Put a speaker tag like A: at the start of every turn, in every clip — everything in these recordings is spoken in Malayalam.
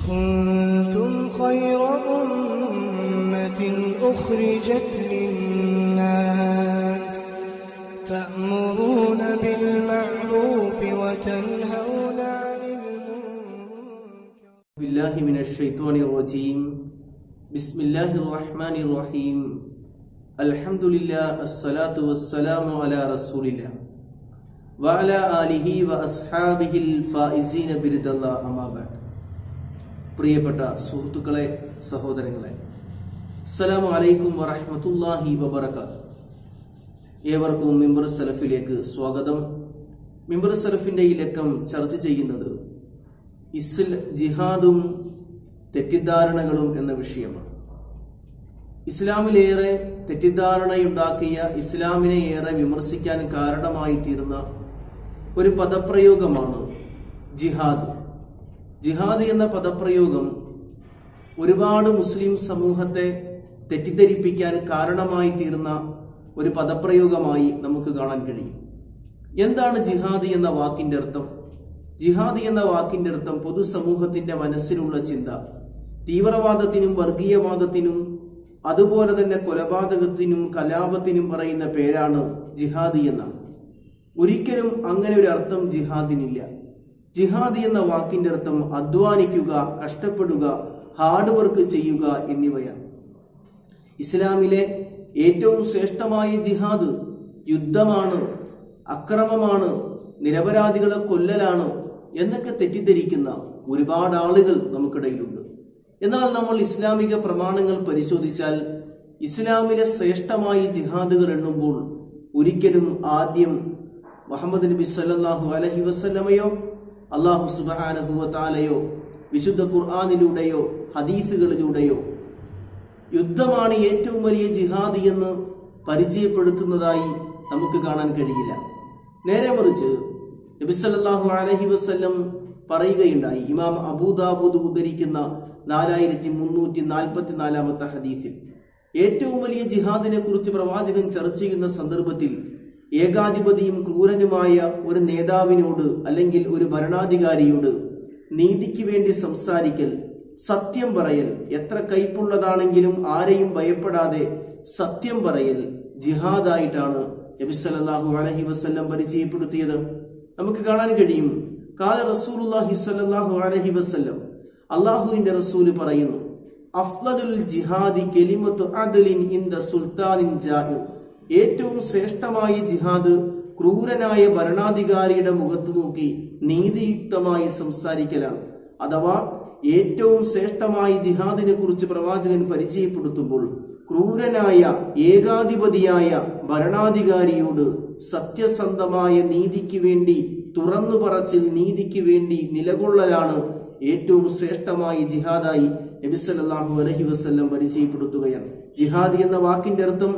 A: كنتم خير أمة أخرجت للناس تأمرون بالمعروف وتنهون عن المنكر
B: بالله من الشيطان الرجيم بسم الله الرحمن الرحيم الحمد لله الصلاة والسلام على رسول الله وعلى آله وأصحابه الفائزين برد الله أما بعد പ്രിയപ്പെട്ട സുഹൃത്തുക്കളെ സഹോദരങ്ങളെ അസ്സലാമു അലൈക്കും വറഹ്മത്തുള്ളാഹി വബറകാത്ത് ഏവർക്കും മിമ്പർ സലഫിലേക്ക് സ്വാഗതം മിമ്പർ സലഫിന്റെ ഈ ലക്കം ചർച്ച ചെയ്യുന്നത് ഇസ്ല ജിഹാദും തെറ്റിദ്ധാരണകളും എന്ന വിഷയമാണ് ഇസ്ലാമിലേറെ തെറ്റിദ്ധാരണയുണ്ടാക്കിയ ഇസ്ലാമിനെ ഏറെ വിമർശിക്കാൻ കാരണമായി തീർന്ന ഒരു പദപ്രയോഗമാണ് ജിഹാദ് ജിഹാദ് എന്ന പദപ്രയോഗം ഒരുപാട് മുസ്ലിം സമൂഹത്തെ തെറ്റിദ്ധരിപ്പിക്കാൻ കാരണമായി തീർന്ന ഒരു പദപ്രയോഗമായി നമുക്ക് കാണാൻ കഴിയും എന്താണ് ജിഹാദ് എന്ന വാക്കിന്റെ അർത്ഥം ജിഹാദ് എന്ന വാക്കിന്റെ അർത്ഥം പൊതുസമൂഹത്തിന്റെ മനസ്സിലുള്ള ചിന്ത തീവ്രവാദത്തിനും വർഗീയവാദത്തിനും അതുപോലെ തന്നെ കൊലപാതകത്തിനും കലാപത്തിനും പറയുന്ന പേരാണ് ജിഹാദ് എന്നാണ് ഒരിക്കലും അങ്ങനെ ഒരു അർത്ഥം ജിഹാദിനില്ല ജിഹാദ് എന്ന വാക്കിന്റെ അർത്ഥം അധ്വാനിക്കുക കഷ്ടപ്പെടുക ഹാർഡ് വർക്ക് ചെയ്യുക എന്നിവയാണ് ഇസ്ലാമിലെ ഏറ്റവും ശ്രേഷ്ഠമായ ജിഹാദ് യുദ്ധമാണ് അക്രമമാണ് നിരപരാധികളെ കൊല്ലലാണ് എന്നൊക്കെ തെറ്റിദ്ധരിക്കുന്ന ഒരുപാട് ആളുകൾ നമുക്കിടയിലുണ്ട് എന്നാൽ നമ്മൾ ഇസ്ലാമിക പ്രമാണങ്ങൾ പരിശോധിച്ചാൽ ഇസ്ലാമിലെ ശ്രേഷ്ഠമായ ജിഹാദുകൾ എണ്ണുമ്പോൾ ഒരിക്കലും ആദ്യം മുഹമ്മദ് നബി സല്ലല്ലാഹു അലൈഹി വസല്ലമയോ അള്ളാഹു സുബ്ഹാനഹു താലയോ വിശുദ്ധ ഖുർആാനിലൂടെയോ ഹദീസുകളിലൂടെയോ യുദ്ധമാണ് ഏറ്റവും വലിയ ജിഹാദ് എന്ന് പരിചയപ്പെടുത്തുന്നതായി നമുക്ക് കാണാൻ കഴിയില്ല നേരെ മറിച്ച് നബി സല്ലല്ലാഹു അലൈഹി വസല്ലം പറയുകയുണ്ടായി ഇമാം അബൂദാബൂദ് ഉദ്ധരിക്കുന്ന നാലായിരത്തി മുന്നൂറ്റി നാൽപ്പത്തി നാലാമത്തെ ഹദീസിൽ ഏറ്റവും വലിയ ജിഹാദിനെ കുറിച്ച് പ്രവാചകൻ ചർച്ച ചെയ്യുന്ന സന്ദർഭത്തിൽ ഏകാധിപതിയും ക്രൂരനുമായ ഒരു നേതാവിനോട് അല്ലെങ്കിൽ ഒരു ഭരണാധികാരിയോട് നീതിക്ക് വേണ്ടി സംസാരിക്കൽ സത്യം പറയൽ എത്ര കൈപ്പുള്ളതാണെങ്കിലും ആരെയും ഭയപ്പെടാതെ സത്യം പറയൽ ജിഹാദായിട്ടാണ് നബി സല്ലല്ലാഹു അലൈഹി വസല്ലം പരിചയപ്പെടുത്തിയത് നമുക്ക് കാണാൻ കഴിയും കാല റസൂലുള്ളാഹി സ്വല്ലല്ലാഹു അലൈഹി വസല്ലം അള്ളാഹുവിന്റെ റസൂല് പറയുന്നു അഫ്ലദുൽ ജിഹാദി കെലിമത്തു അദലിൻ ഇൻദ സുൽത്താനിൻ ജാഹിർ ഏറ്റവും ശ്രേഷ്ഠമായ ജിഹാദ് ക്രൂരനായ ഭരണാധികാരിയുടെ മുഖത്ത് നോക്കി നീതിയുക്തമായി സംസാരിക്കലാണ് അഥവാ ഏറ്റവും ശ്രേഷ്ഠമായ ജിഹാദിനെ കുറിച്ച് പ്രവാചകൻ പരിചയപ്പെടുത്തുമ്പോൾ ക്രൂരനായ ഏകാധിപതിയായ ഭരണാധികാരിയോട് സത്യസന്ധമായ നീതിക്ക് വേണ്ടി തുറന്നു പറച്ചിൽ നീതിക്ക് വേണ്ടി നിലകൊള്ളലാണ് ഏറ്റവും ശ്രേഷ്ഠമായ ജിഹാദായി നബിസല്ലാഹു അലഹി വസ്ല്ലം പരിചയപ്പെടുത്തുകയാണ് ജിഹാദ് എന്ന വാക്കിന്റെ അർത്ഥം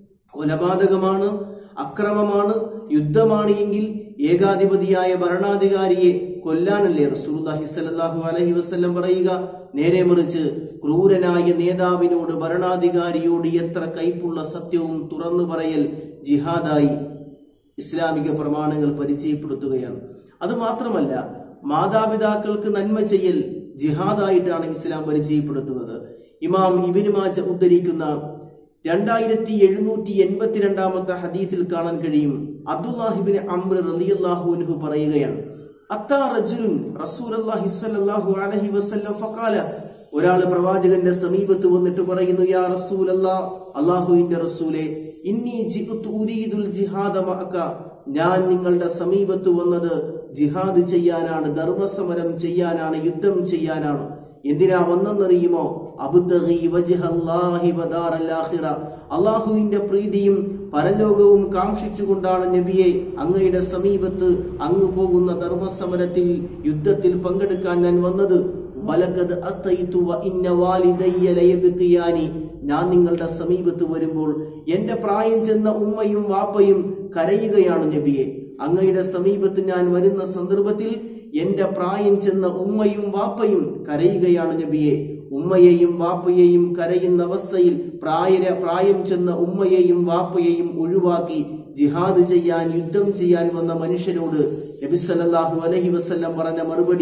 B: കൊലപാതകമാണ് അക്രമമാണ് യുദ്ധമാണ് എങ്കിൽ ഏകാധിപതിയായ ഭരണാധികാരിയെ കൊല്ലാനല്ലേ റസൂലുള്ളാഹി സ്വല്ലല്ലാഹു അലൈഹി വസല്ലം പറയുക നേരെ മറിച്ച് ക്രൂരനായ നേതാവിനോട് ഭരണാധികാരിയോട് എത്ര കൈപ്പുള്ള സത്യവും തുറന്നു പറയൽ ജിഹാദായി ഇസ്ലാമിക പ്രമാണങ്ങൾ പരിചയപ്പെടുത്തുകയാണ് അത് മാത്രമല്ല മാതാപിതാക്കൾക്ക് നന്മ ചെയ്യൽ ജിഹാദായിട്ടാണ് ഇസ്ലാം പരിചയപ്പെടുത്തുന്നത് ഇമാം ഇബിന് മാജ ഉദ്ധരിക്കുന്ന രണ്ടായിരത്തി എഴുന്നൂറ്റി എൺപത്തിരണ്ടാമത്തെ ഹദീസിൽ കാണാൻ കഴിയും അബ്ദുല്ലാഹിബിന് അംർ റളിയല്ലാഹു പറയുകയാണ് അത്താ റജുലുൻ റസൂലല്ലാഹി സ്വല്ലല്ലാഹു അലൈഹി വസല്ലം ഫഖാല ഒരാൾ പ്രവാചകന്റെ സമീപത്ത് വന്നിട്ട് പറയുന്നു യാ റസൂലല്ലാ അല്ലാഹുവിന്റെ റസൂലേ ഇന്നി ജിഅ്തു ഉരീദുൽ ജിഹാദ മഅക ഞാൻ നിങ്ങളുടെ സമീപത്ത് വന്നത് ജിഹാദ് ചെയ്യാനാണ് ധർമ്മസമരം ചെയ്യാനാണ് യുദ്ധം ചെയ്യാനാണ് എന്തിനാ വന്നെന്നറിയുമോ അബ്തഗി വജ്ഹല്ലാഹി വദാറൽ ആഖിറ അള്ളാഹുവിന്റെ പ്രീതിയും പരലോകവും കാക്ഷിച്ചുകൊണ്ടാണ് നബിയെ അങ്ങയുടെ സമീപത്ത് അങ്ങ് പോകുന്ന ധർമ്മസമരത്തിൽ യുദ്ധത്തിൽ പങ്കെടുക്കാൻ ഞാൻ വന്നത് വലകത് അത്തൈതു വ ഇന്ന വാലിദയ്യ ലയബ്കിയാനി ഞാൻ നിങ്ങളുടെ സമീപത്ത് വരുമ്പോൾ എന്റെ പ്രായം ചെന്ന ഉമ്മയും വാപ്പയും കരയുകയാണ് നബിയെ അങ്ങയുടെ സമീപത്ത് ഞാൻ വരുന്ന സന്ദർഭത്തിൽ എന്റെ പ്രായം ചെന്ന ഉമ്മയും വാപ്പയും കരയുകയാണ് നബിയെ ഉമ്മയെയും വാപ്പയെയും കരയുന്ന അവസ്ഥയിൽ പ്രായ പ്രായം ചെന്ന ഉമ്മയെയും വാപ്പയെയും ഒഴിവാക്കി ജിഹാദ് ചെയ്യാൻ യുദ്ധം ചെയ്യാൻ വന്ന മനുഷ്യരോട് നബി സല്ലല്ലാഹു അലൈഹി വസല്ലം പറഞ്ഞ മറുപടി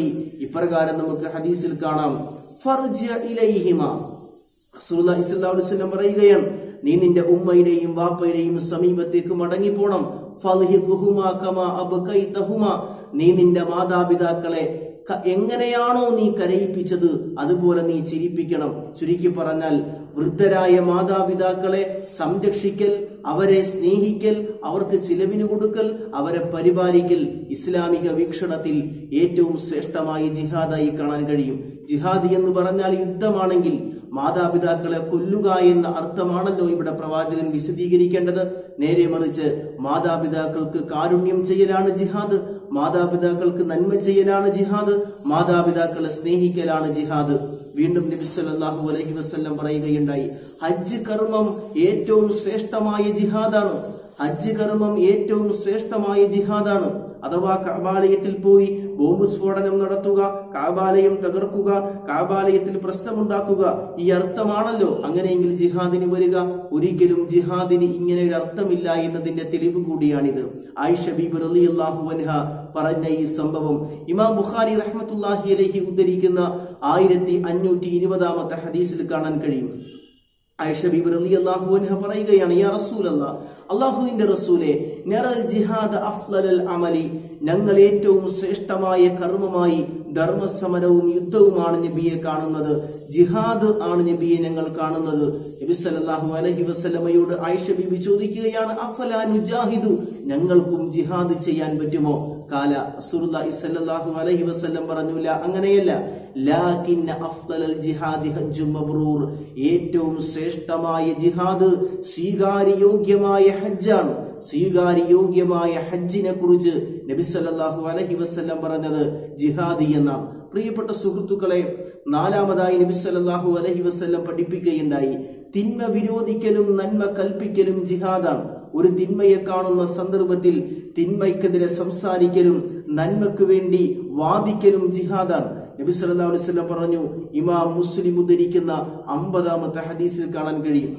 B: ഇപ്രകാരം നമുക്ക് ഹദീസിൽ കാണാം ഫർജ ഇലൈഹിമ റസൂലുള്ളാഹി സ്വല്ലല്ലാഹു അലൈഹി വസല്ലം പറയുകയാണ് നീ നിന്റെ ഉമ്മയുടെയും വാപ്പയുടെയും സമീപത്തേക്ക് മടങ്ങിപ്പോണം ഫൽഹിഖുഹുമാ കമാ അബ്കൈതഹുമാ നീ നിന്റെ മാതാപിതാക്കളെ ക- എങ്ങനെയാണോ നീ കരയിപ്പിച്ചത് അതുപോലെ നീ ചിരിപ്പിക്കണം ചുരുക്കി പറഞ്ഞാൽ വൃദ്ധരായ മാതാപിതാക്കളെ സംരക്ഷിക്കൽ അവരെ സ്നേഹിക്കൽ അവർക്ക് ചിലവിന് കൊടുക്കൽ അവരെ പരിപാലിക്കൽ ഇസ്ലാമിക വീക്ഷണത്തിൽ ഏറ്റവും ശ്രേഷ്ഠമായ ജിഹാദായി കാണാൻ കഴിയും ജിഹാദ് എന്ന് പറഞ്ഞാൽ യുദ്ധമാണെങ്കിൽ മാതാപിതാക്കളെ കൊല്ലുക എന്ന അർത്ഥമാണല്ലോ ഇവിടെ പ്രവാചകൻ വിശദീകരിക്കേണ്ടത് നേരെ മറിച്ച് മാതാപിതാക്കൾക്ക് കാരുണ്യം ചെയ്യലാണ് ജിഹാദ് മാതാപിതാക്കൾക്ക് നന്മ ചെയ്യലാണ് ജിഹാദ് മാതാപിതാക്കളെ സ്നേഹിക്കലാണ് ജിഹാദ് വീണ്ടും നബി സല്ലല്ലാഹു അലൈഹി വസല്ലം പറയുകയുണ്ടായി ഹജ്ജ് കർമ്മം ഏറ്റവും ശ്രേഷ്ഠമായ ജിഹാദാണ് ഹജ്ജ് കർമ്മം ഏറ്റവും ശ്രേഷ്ഠമായ ജിഹാദാണ് അഥവാ കഅബാലയത്തിൽ പോയി ബോംബ് സ്ഫോടനം നടത്തുക കാബാലയം തകർക്കുക കാബാലയത്തിൽ പ്രശ്നമുണ്ടാക്കുക ഈ അർത്ഥമാണല്ലോ അങ്ങനെയെങ്കിൽ ജിഹാദിന് വരിക ഒരിക്കലും ജിഹാദിന് ഇങ്ങനെ ഒരു അർത്ഥമില്ല എന്നതിന്റെ തെളിവ് കൂടിയാണിത് ആയിഷ ബീബ് റളിയല്ലാഹു അൻഹ പറഞ്ഞ ഈ സംഭവം ഇമാം ബുഖാരി റഹ്മത്തുള്ളാഹി അലൈഹി ഉദ്ധരിക്കുന്ന ആയിരത്തി അഞ്ഞൂറ്റി ഇരുപതാമത്തെ ഹദീസിൽ കാണാൻ കഴിയും ആയിഷ ബീബി റളിയല്ലാഹു അൻഹ പറയുകയാണ് യാ റസൂലല്ലാ അല്ലാഹുവിന്റെ റസൂലെ നറൽ ജിഹാദ് അഫ്ളൽ അമലി ഞങ്ങൾ ഏറ്റവും ശ്രേഷ്ഠമായ കർമ്മമായി ധർമ്മസമരവും യുദ്ധവുമാണ് നബിയെ കാണുന്നത് ജിഹാദ് ആണ് നബിയെ ഞങ്ങൾ കാണുന്നത് നബി സല്ലല്ലാഹു അലൈഹി വസല്ലമയോട് ആയിഷ ബീബി ചോദിക്കുകയാണ് അഫലാ നുജാഹിദു ഞങ്ങൾക്കും ജിഹാദ് ചെയ്യാൻ പറ്റുമോ കാല റസൂലുള്ളാഹി സ്വല്ലല്ലാഹു അലൈഹി വസല്ലം പറഞ്ഞില്ല അങ്ങനെയല്ല ലാകിന്ന അഫ്ദലൽ ജിഹാദി ഹജ്ജും മബ്റൂർ ഏറ്റവും ശ്രേഷ്ഠമായ ജിഹാദ് സ്വീകാര്യയോഗ്യമായ ഹജ്ജാണ് സ്വീകാര്യയോഗ്യമായ ഹജ്ജിനെ കുറിച്ച് നബി സല്ലല്ലാഹു അലൈഹി വസല്ലം പറഞ്ഞത് ജിഹാദി എന്നാണ് പ്രിയപ്പെട്ട സുഹൃത്തുക്കളെ നാലാമതായി നബി സല്ലല്ലാഹു അലൈഹി വസല്ലം പഠിപ്പിക്കുകയുണ്ടായി തിന്മ വിരോധിക്കലും നന്മ കൽപ്പിക്കലും ജിഹാദാണ് ഒരു തിന്മയെ കാണുന്ന സന്ദർഭത്തിൽ തിന്മയ്ക്കെതിരെ സംസാരിക്കലും നന്മയ്ക്ക് വേണ്ടി വാദിക്കലും ജിഹാദാണ് നബി സല്ലല്ലാഹു അലൈഹി വസല്ലം പറഞ്ഞു ഇമാം മുസ്ലിം ഉദ്ധരിക്കുന്ന അമ്പതാമത്തെ ഹദീസിൽ കാണാൻ കഴിയും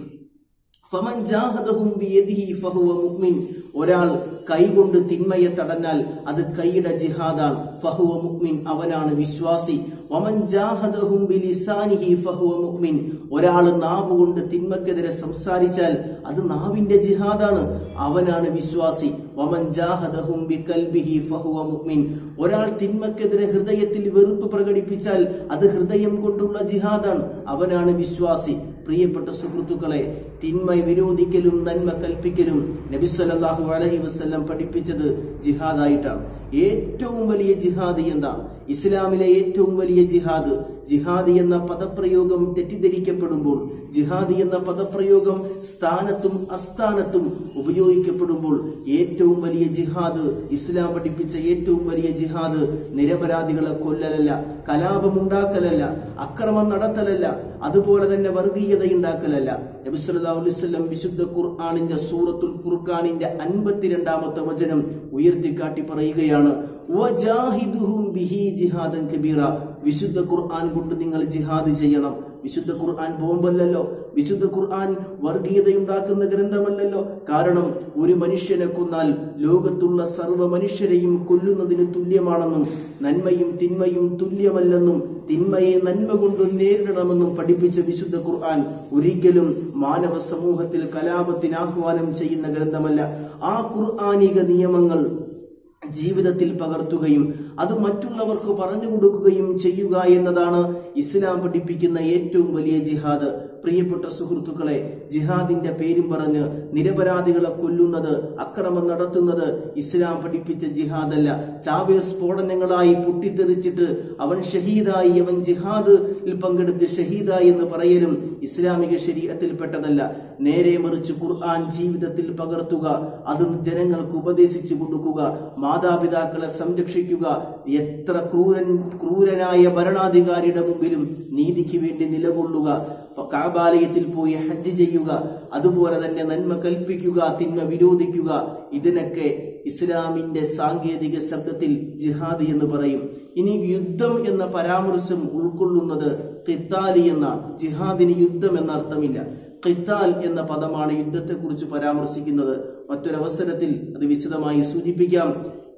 B: ഫമൻ ജാഹദഹും ബിയദിഹി ഫഹുവ മുഅ്മിൻ ഒരാൾ കൈകൊണ്ട് തിന്മയെ തടഞ്ഞാൽ അത് കൈയുടെ ജിഹാദാണ് ഫഹുവ മുഅ്മിൻ അവനാണ് വിശ്വാസി വമൻ ജാഹദഹും ബിലിസാനിഹി ഫഹുവ മുഅ്മിൻ ഒരാൾ നാവ് കൊണ്ട് തിന്മക്കെതിരെ സംസാരിച്ചാൽ അത് നാവിന്റെ ജിഹാദാണ് അവനാണ് വിശ്വാസി വമൻ ജാഹദഹും ബികൽബിഹി ഫഹുവ മുഅ്മിൻ ഒരാൾ തിന്മക്കെതിരെ ഹൃദയത്തിൽ വെറുപ്പ് പ്രകടിപ്പിച്ചാൽ അത് ഹൃദയം കൊണ്ടുള്ള ജിഹാദാണ് അവനാണ് വിശ്വാസി പ്രിയപ്പെട്ട സുഹൃത്തുക്കളെ തിന്മ വിരോധിക്കലും നന്മ കൽപ്പിക്കലും നബി സല്ലല്ലാഹു അലൈഹി വസല്ലം പഠിപ്പിച്ചത് ജിഹാദായിട്ടാണ് ഏറ്റവും വലിയ ജിഹാദ് എന്താ ഇസ്ലാമിലെ ഏറ്റവും വലിയ ജിഹാദ് ജിഹാദി എന്ന പദപ്രയോഗം തെറ്റിദ്ധരിക്കപ്പെടുമ്പോൾ ജിഹാദി എന്ന പദപ്രയോഗം സ്ഥാനത്തും അസ്ഥാനത്തും ഉപയോഗിക്കപ്പെടുമ്പോൾ ഏറ്റവും വലിയ ജിഹാദ് ഇസ്ലാം പഠിപ്പിച്ച ഏറ്റവും വലിയ ജിഹാദ് നിരപരാധികളെ കൊല്ലലല്ല കലാപമുണ്ടാക്കലല്ല അക്രമം നടത്തലല്ല അതുപോലെ തന്നെ വർഗീയത ഉണ്ടാക്കലല്ല നബി സല്ലല്ലാഹു അലൈഹി വസല്ലം വിശുദ്ധ ഖുർആനിന്റെ സൂറത്തുൽ ഫുർഖാനിന്റെ അൻപത്തിരണ്ടാമത്തെ വചനം ഉയർത്തിക്കാട്ടി പറയുകയാണ് വജാഹിദുഹും ബിഹി ജിഹാദൻ കബീറ വിശുദ്ധ ഖുർആൻ കൊണ്ട് നിങ്ങൾ ജിഹാദ് ചെയ്യണം വിശുദ്ധ ഖുർആൻ ബോംബല്ലല്ലോ വിശുദ്ധ ഖുർആൻ വർഗീയതയുണ്ടാക്കുന്ന ഗ്രന്ഥമല്ലല്ലോ കാരണം ഒരു മനുഷ്യനെ കൊന്നാൽ ലോകത്തുള്ള സർവ്വ മനുഷ്യരെയും കൊല്ലുന്നതിന് തുല്യമാണെന്നും നന്മയും തിന്മയും തുല്യമല്ലെന്നും തിന്മയെ നന്മ കൊണ്ട് നേരിടണമെന്നും പഠിപ്പിച്ച വിശുദ്ധ ഖുർആൻ ഒരിക്കലും മാനവ സമൂഹത്തിൽ കലാപത്തിന് ആഹ്വാനം ചെയ്യുന്ന ഗ്രന്ഥമല്ല ആ ഖുർആാനിക നിയമങ്ങൾ ജീവിതത്തിൽ പകർത്തുകയും അത് മറ്റുള്ളവർക്ക് പറഞ്ഞു കൊടുക്കുകയും ചെയ്യുക എന്നതാണ് ഇസ്ലാം പഠിപ്പിക്കുന്ന ഏറ്റവും വലിയ ജിഹാദ് പ്രിയപ്പെട്ട സുഹൃത്തുക്കളെ ജിഹാദിന്റെ പേരും പറഞ്ഞ് നിരപരാധികളെ കൊല്ലുന്നത് അക്രമം നടത്തുന്നത് ഇസ്ലാം പഠിപ്പിച്ച ജിഹാദല്ല ചാവേർ സ്ഫോടനങ്ങളായി പൊട്ടിത്തെറിച്ചിട്ട് അവൻ ഷഹീദായി അവൻ ജിഹാദിൽ പങ്കെടുത്ത് ഷഹീദായി എന്ന് പറയലും ഇസ്ലാമിക ശരീരത്തിൽപ്പെട്ടതല്ല നേരെ മറിച്ച് ഖുർആൻ ജീവിതത്തിൽ പകർത്തുക അത് ജനങ്ങൾക്ക് ഉപദേശിച്ചു കൊടുക്കുക മാതാപിതാക്കളെ സംരക്ഷിക്കുക എത്ര ക്രൂരൻ ക്രൂരനായ ഭരണാധികാരിയുടെ മുമ്പിലും നീതിക്ക് വേണ്ടി നിലകൊള്ളുക കാബാലയത്തിൽ പോയി ഹജ്ജ് ചെയ്യുക അതുപോലെ തന്നെ നന്മ കൽപ്പിക്കുക തിന്മ വിരോധിക്കുക ഇതിനൊക്കെ ഇസ്ലാമിന്റെ സാങ്കേതിക ശബ്ദത്തിൽ ജിഹാദ് എന്ന് പറയും ഇനി യുദ്ധം എന്ന പരാമർശം ഉൾക്കൊള്ളുന്നത് ഖിത്താലി എന്നാണ് ജിഹാദിന് യുദ്ധം എന്ന അർത്ഥമില്ല ഖിത്താൽ എന്ന പദമാണ് യുദ്ധത്തെക്കുറിച്ച് പരാമർശിക്കുന്നത് മറ്റൊരവസരത്തിൽ അത് വിശദമായി സൂചിപ്പിക്കാം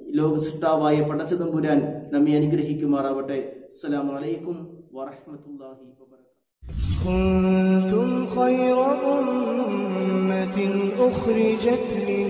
B: ലോക സൃഷ്ടാവായ പടച്ചതമ്പുരാൻ നമ്മെ അനുഗ്രഹിക്കുമാറാവട്ടെ അസ്സലാമു അലൈക്കും വറഹ്മത്തുള്ളാഹി വബറകാതുഹു
A: كنتم خير أمة أخرجت للناس